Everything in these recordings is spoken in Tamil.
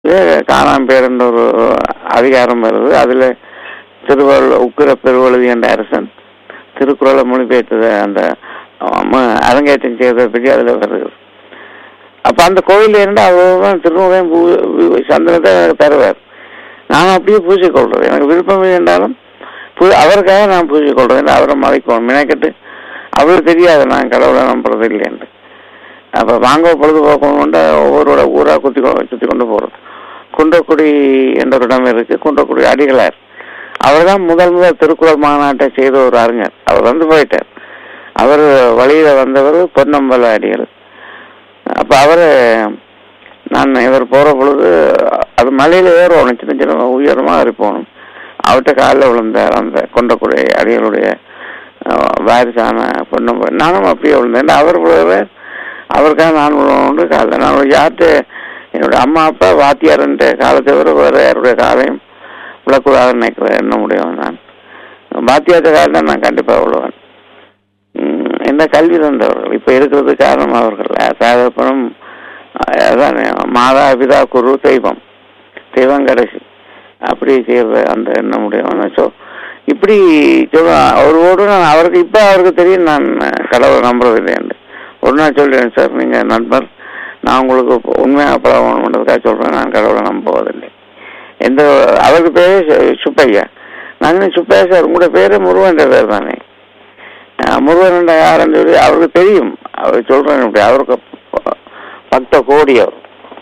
காணாம பேருன்ற ஒரு அதிகாரம் வருது அதுல திருவள்ளுவர் உக்கிர பெருவழுதி என்ற அரசன் திருக்குறளை மொழிபெயர்த்தது அந்த ம- அரங்கேற்றம் செய்ததை பற்றி அதுல வருது அப்ப அந்த கோயில் இருந்து அவர் திருமுகம் சந்தனத்தை எனக்கு தருவார் நான் அப்படியே பூஜைக்கொள்றேன் எனக்கு விருப்பம் என்றாலும் பூ- அவருக்காக நான் பூஜைக்கொள்றேன் அவரை மதிக்கணும் மினக்கட்டு அவருக்கு தெரியாது நான் கடவுளை நம்புறது இல்லைன்னு அப்ப வாங்க பொழுதுபோக்கணும் ஒவ்வொரு ஊரா குத்தி கொ- சுத்தி கொண்டு போறது குன்றக்குடி என்ற ஒரு இடம் இருக்கு குன்றக்குடி அடிகளார் அவர் தான் முதல் முதல் திருக்குறள் மாநாட்டை செய்த ஒரு அறிஞர் அவர் வந்து போயிட்டார் அவர் வழியில வந்தவர் பொன்னம்பல அடிகள் அப்ப அவரு நான் இவர் போற பொழுது அது மலையில ஏறணும் சின்ன சின்ன உயரமா ஏறி போகணும் அவர்கிட்ட காலில் விழுந்தார் அந்த கொண்டக்குடி அடிகளுடைய அஹ், வாரிசான பொன்னம்பல நானும் அப்படியே விழுந்தேன் அவர் விழுவார் அவருக்காக நான் விழுவணும்னு காலில் நான் யார்கிட்ட என்னோட அம்மா அப்பா வாத்தியார்ன்ற காலத்தை விட வேற யாருடைய காலையும் விழக்கூடாதுன்னு நினைக்கிற என்ன முடியும் நான் வாத்தியார்த்த காலம் நான் கண்டிப்பா விழுவேன் உம், என்ன கல்வி தந்தவர்கள் இப்ப இருக்கிறது காரணம் அவர்கள் சாதப்பணம் அதான் மாதா பிதா குரு தெய்வம் தெய்வம் கடைசி அப்படி செய்யறது அந்த என்ன முடியும் ஸோ இப்படி சொல்ல அவரோடு நான் அவருக்கு இப்ப அவருக்கு தெரியும் நான் கடவுளை நம்புறது இல்லையாண்டு ஒரு நாள் சொல்றேன் சார் நீங்க நண்பர் நான் உங்களுக்கு உண்மையாக பழகணுன்றதுக்காக சொல்றேன் நான் கடவுளை நம்புவதில்லை எந்த அவருக்கு பேரு சு- சுப்பையா நான் சுப்பையா சார் உங்களோட பேரு முருகன் பேர் தானே அஹ் முருகன் என்ற யாருன்னு சொல்லி அவருக்கு தெரியும் அவர் சொல்றேன் இப்படி அவருக்கு ப- பக்த கோடி அவர்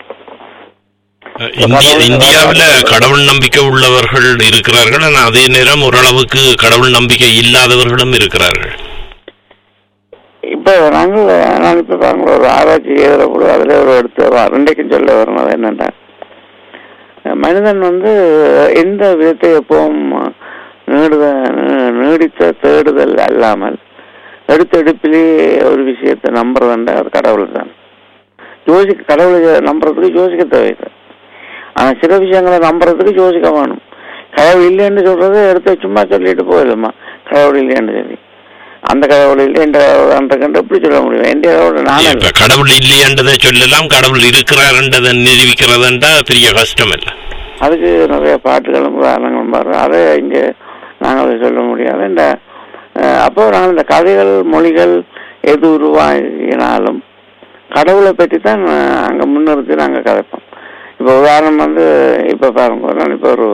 இந்திய இந்தியாவுல கடவுள் நம்பிக்கை உள்ளவர்கள் இருக்கிறார்கள் ஆனா அதே நேரம் ஓரளவுக்கு கடவுள் நம்பிக்கை இல்லாதவர்களும் இருக்கிறார்கள் இப்ப நாங்கள் நான் இப்ப பாருங்க ஒரு ஆராய்ச்சி எழுதுற கூட அதுல ஒரு எடுத்து வா- ரெண்டைக்கும் சொல்ல வரணும் என்னன்னா மனிதன் வந்து எந்த விதத்தை எப்பவும் நீடுத நீ- நீடித்த தேடுதல் அல்லாமல் எடுத்தெடுப்பிலே ஒரு விஷயத்தை நம்புறதுன்ற ஒரு கடவுள் தான் யோசிக்க கடவுளை நம்புறதுக்கு யோசிக்க தேவையில்லை ஆனா சில விஷயங்களை நம்புறதுக்கு யோசிக்க வேணும் கடவுள் இல்லைன்னு சொல்றது எடுத்து சும்மா சொல்லிட்டு போயிடுமா கடவுள் இல்லைன்னு சொல்லி அந்த கடவுள் இல்லை என்ற அந்த கண்டு எப்படி சொல்ல முடியும் எந்த கடவுள் நானும் இப்ப கடவுள் இல்லையன்றதை சொல்லலாம் கடவுள் இருக்கிறார்ன்றதை நிரூபிக்கிறதுன்றா பெரிய கஷ்டம் இல்லை அதுக்கு நிறைய பாட்டுகளும் உதாரணங்களும் பாரு அதை இங்க நாங்கள் சொல்ல முடியாது இந்த அஹ், அப்போ நாங்கள் இந்த கதைகள் மொழிகள் எது உருவாகினாலும் கடவுளை பற்றி தான் அஹ், அங்க முன்னிறுத்தி நாங்கள் கதைப்போம் இப்போ உதாரணம் வந்து இப்ப பாருங்க நான் இப்போ ஒரு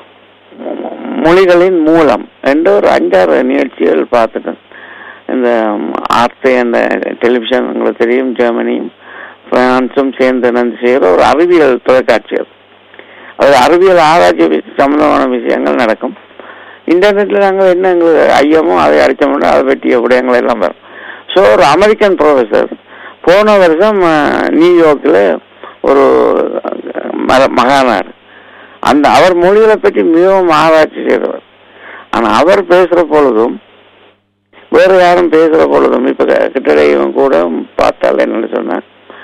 மொழிகளின் மூலம் என்ற ஒரு அஞ்சாறு நிகழ்ச்சிகள் பார்த்துட்டேன் இந்த ஆர்த்தே அந்த டெலிவிஷன் உங்களுக்கு தெரியும் ஜெர்மனியும் பிரான்ஸும் சேர்ந்து இணைந்து செய்கிற ஒரு அறிவியல் தொலைக்காட்சி அது அது அறிவியல் ஆராய்ச்சி விஷ- சம்பந்தமான விஷயங்கள் நடக்கும் இன்டர்நெட்ல நாங்கள் என்ன எங்களுக்கு ஐயமோ அதை அடிச்சோம்னா அதை பற்றிய விடயங்கள் எல்லாம் வரும் ஸோ ஒரு அமெரிக்கன் ப்ரொஃபஸர் போன வருஷம் அஹ், நியூயார்க்கில் ஒரு அஹ், மக- மகாநாடு அந்த அவர் மொழிகளை பற்றி மிகவும் ஆராய்ச்சி செய்தவர் ஆனா அவர் பேசுற பொழுதும் வேற யாரும் பேசுற பொழுதும் இப்ப க- கிட்டடையும் கூட பார்த்தால் என்னன்னு சொன்னா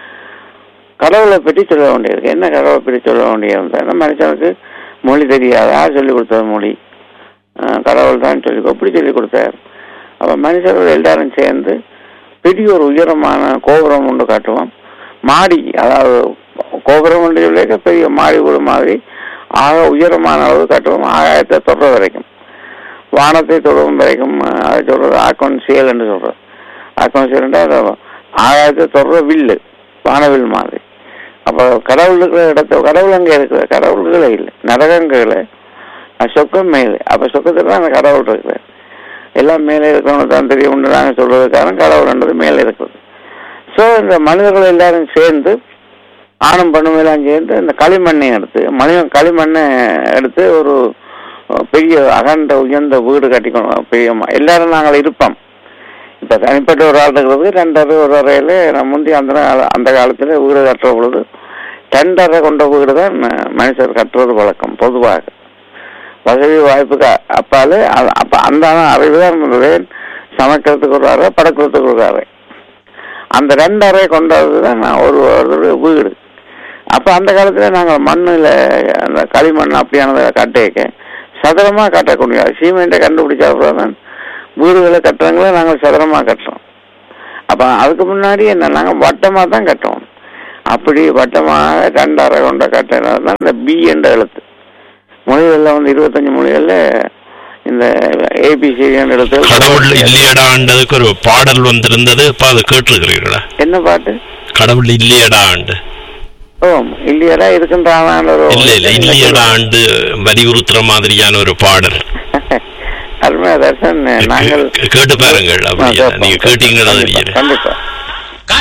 கடவுளை பற்றி சொல்ல வேண்டியிருக்கு என்ன கடவுளை பற்றி சொல்ல வேண்டியிருந்தா மனுஷனுக்கு மொழி தெரியாதா சொல்லி கொடுத்த மொழி அஹ் கடவுள் தான் சொல்லி எப்படி சொல்லி கொடுத்தார் அப்ப மனுஷர்கள் எல்லாரும் சேர்ந்து பெரிய ஒரு உயரமான கோபுரம் ஒன்று காட்டுவோம் மாடி அதாவது கோபுரம் ஒன்று சொல்லிக்க பெரிய மாடி வீடு மாதிரி ஆக உயரமான அளவு காட்டுவோம் ஆகாயத்தை தொடுற வரைக்கும் வானத்தை தொடுவும் வரைக்கும் அஹ், அதை சொல்றது ஆக்கோன் செயல் என்று சொல்றது ஆக்கோன் செயல் அது ஆகாயத்தை தொடுற வில்லு வானவில் மாதிரி அப்ப கடவுள் இருக்கிற இடத்த கடவுள் அங்க இருக்கிற கடவுள்களே இல்லை நரகங்களே அஹ், சொர்க்கம் மேலே அப்ப சொர்க்கத்துல தான் அந்த கடவுள் இருக்கிறார் எல்லாம் மேலே இருக்கிறவங்க தான் தெரியும்னு நாங்கள் சொல்றதுக்கான கடவுள்ன்றது மேலே இருக்குது ஸோ இந்த மனிதர்கள் எல்லாரும் சேர்ந்து ஆணும் பெண்ணும் எல்லாம் சேர்ந்து இந்த களிமண்ணை எடுத்து மணி களிமண்ணை எடுத்து ஒரு அஹ், பெரிய அகண்ட உயர்ந்த வீடு கட்டிக்கணும் பெரிய ம- எல்லாரும் நாங்கள் இருப்போம் இப்ப தனிப்பட்ட ஒரு ஆள் இருக்கிறது ரெண்டரை ஒரு அறையில நான் முந்தி அந்த நாள்- அந்த காலத்துல வீடு கட்டுற பொழுது ரெண்டரை கொண்ட வீடு தான் ம- மனுஷர் கட்டுறது வழக்கம் பொதுவாக வசதி வாய்ப்புக்கு அ- அப்பால அ- அப்ப அந்த அறிவு தான் இருந்தது சமைக்கிறதுக்கு ஒரு அறை படுக்கிறதுக்கு ஒரு அறை அந்த ரெண்டு அறை கொண்டது தான் நான் ஒரு ஒரு வீடு அப்ப அந்த காலத்துல நாங்க மண்ணுல அந்த களிமண் அப்படியானதை கட்ட வைக்க சதுரமா கட்டக்கூடிய சீமெண்ட்டை கண்டுபிடிச்சா அப்புறம் தான் வீடுகளை கட்டுறவங்கள நாங்கள் சதுரமா கட்டுறோம் அப்ப அதுக்கு முன்னாடி என்ன நாங்க வட்டமா தான் கட்டுவோம் அப்படி வட்டமாக ரெண்டரை கொண்ட கட்டிடம் தான் இந்த பி என்ற எழுத்து மொழிகளில் வந்து இருபத்தஞ்சு மொழிகளில் இந்த ஏபிசி என்ற எழுத்து கடவுள் இல்லையடான்றதுக்கு ஒரு பாடல் வந்திருந்தது இப்ப அதை கேட்டிருக்கிறீர்களா என்ன பாட்டு கடவுள் இல்லையடா ஆண்டு ஓ இல்லையடா இதுக்குன்றான ஒரு இல்ல இல்ல இல்லையடா ஆண்டு வலியுறுத்துற மாதிரியான ஒரு பாடல் அருமையா தர்சன் நாங்கள் கே- கேட்டு பாருங்கள் அப்படியே ஆ, கேட்போம். நீங்க கேட்டீங்கன்னா கண்டிப்பா, தெரியல கண்டிப்பா